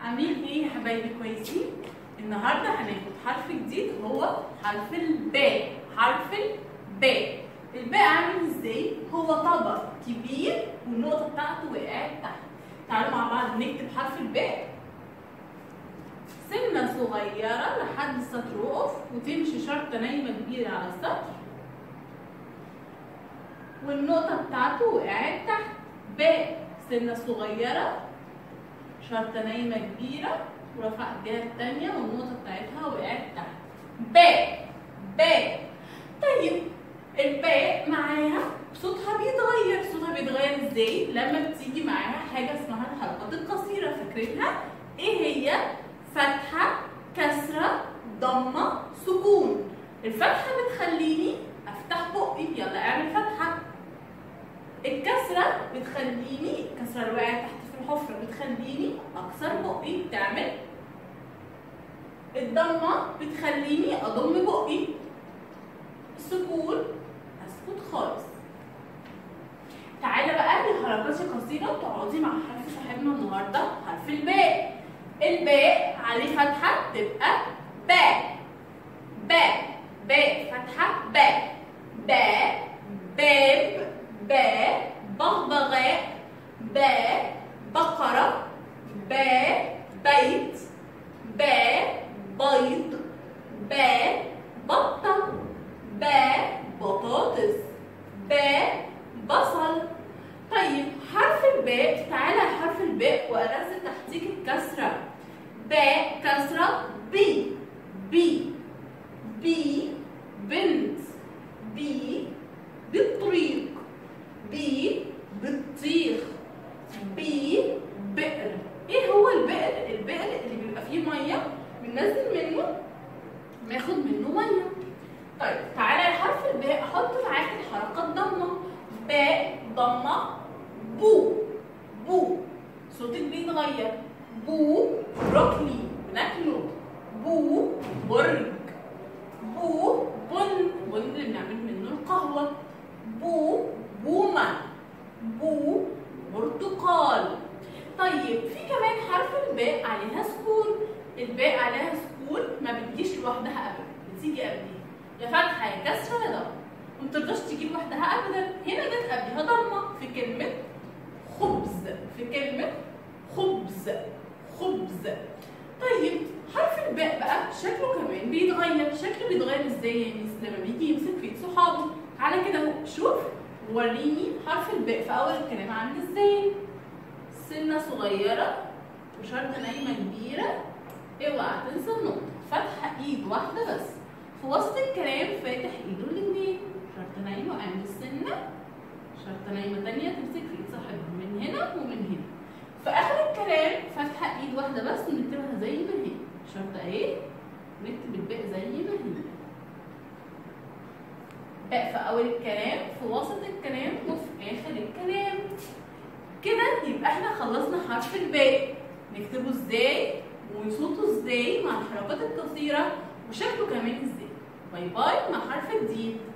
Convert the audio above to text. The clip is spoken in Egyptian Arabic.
عاملين ايه يا حبايبي كويسين النهارده هناخد حرف جديد هو حرف الباء حرف الباء الباء عامل ازاي هو طبق كبير والنقطه بتاعته وقعت تحت تعالوا مع بعض نكتب حرف الباء سنه صغيره لحد السطر وقف وتمشي شرطه نايمه كبيره على السطر والنقطه بتاعته وقعت تحت باء سنه صغيره شرطة نايمة كبيرة ورفع الجهة التانية والنقطة بتاعتها وقعت تحت باء باء طيب الباء معاها صوتها بيتغير صوتها بيتغير ازاي لما بتيجي معاها حاجة اسمها الحركات القصيرة فاكرينها ايه هي فتحة كسرة ضمة سكون الفتحة بتخليني افتح بقي يلا اعمل فتحة الكسرة بتخليني الكسرة اللي وقعت تحت في الحفرة بتخليني أكسر بقي تعمل الضمة بتخليني أضم بقي السكون أسكت خالص تعالى بقى لحركات قصيرة وتقعدي مع حرف صاحبنا النهاردة حرف الباء الباء عليه فتحة تبقى باء باء باء فتحة باء باء باب باء بغبغاء باء بقرة باء بيت باء بيض باء بطة باء بطاطس باء بصل طيب حرف الباء تعالى حرف الباء وانزل تحتيك الكسرة باء كسرة بي بي بي بنت بي بالطريق بي بتطيخ بي بئر ايه هو البئر البئر اللي بيبقى فيه ميه بننزل منه ناخد منه ميه طيب تعالى يا حرف الباء احط معاك الحركات ضمه باء ضمه بو بو صوتك بيتغير بو بروكلي بناكله بو برج بو بن بن اللي بنعمل منه القهوه بو بومه بو برتقال طيب في كمان حرف الباء عليها سكون الباء عليها سكون ما بتجيش لوحدها ابدا بتيجي قبليها يا فتحه يا كسره يا ضمه ما تقدرش تجيب لوحدها ابدا هنا جت قبلها ضمه في كلمه خبز في كلمه خبز خبز طيب حرف الباء بقى شكله كمان بيتغير شكله بيتغير ازاي يعني لما بيجي يمسك في ايد صحابه على كده اهو شوف وريني حرف الباء في اول الكلام عامل ازاي سنه صغيره وشرطه نايمه كبيره اوعى تنسى النقطه فاتحه ايد واحده بس في وسط الكلام فاتح ايده الاثنين شرطه نايمه وعند السنه شرطه نايمه تانية تمسك في ايد صاحبها من هنا ومن هنا في اخر الكلام فاتحه ايد واحده بس ونكتبها زي ما هي شرطه ايه نكتب الباء زي ما هي باء في اول الكلام في وسط الكلام وفي اخر الكلام كده يبقى احنا خلصنا حرف الباء نكتبه ازاي وصوته ازاي مع الحركات القصيره وشكله كمان ازاي باي باي مع حرف جديد